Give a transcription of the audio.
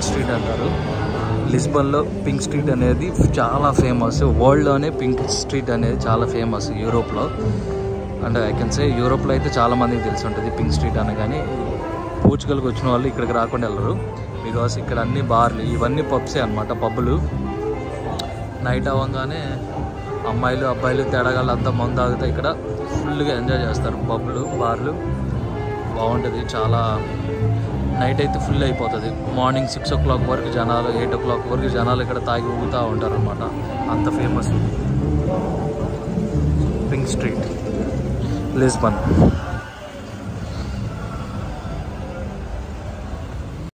pink street అంటారు లిస్బన్లో pink street అనేది చాలా ఫేమస్ వరల్డ్లోనే పింక్ స్ట్రీట్ అనేది చాలా ఫేమస్ యూరోప్లో అండ్ ఐ కెన్ సే యూరోప్లో అయితే చాలా మందికి తెలిసి ఉంటుంది పింక్ స్ట్రీట్ అనగానే పోర్చుగల్కి వచ్చిన వాళ్ళు ఇక్కడికి రాకుండా వెళ్ళరు బికాస్ ఇక్కడ అన్ని బార్లు ఇవన్నీ పబ్సే అనమాట పబ్బులు నైట్ అవ్వగానే అమ్మాయిలు అబ్బాయిలు తేడాగాళ్ళు అంతా మందు తాగుతా ఇక్కడ ఫుల్గా ఎంజాయ్ చేస్తారు పబ్లు బార్లు బాగుంటుంది చాలా నైట్ అయితే ఫుల్ అయిపోతుంది మార్నింగ్ సిక్స్ ఓ క్లాక్ వరకు జనాలు ఎయిట్ ఓ క్లాక్ వరకు జనాలు ఇక్కడ తాగి ఊగుతూ ఉంటారు అనమాట అంత ఫేమస్ పింక్ స్ట్రీట్ లిస్బన్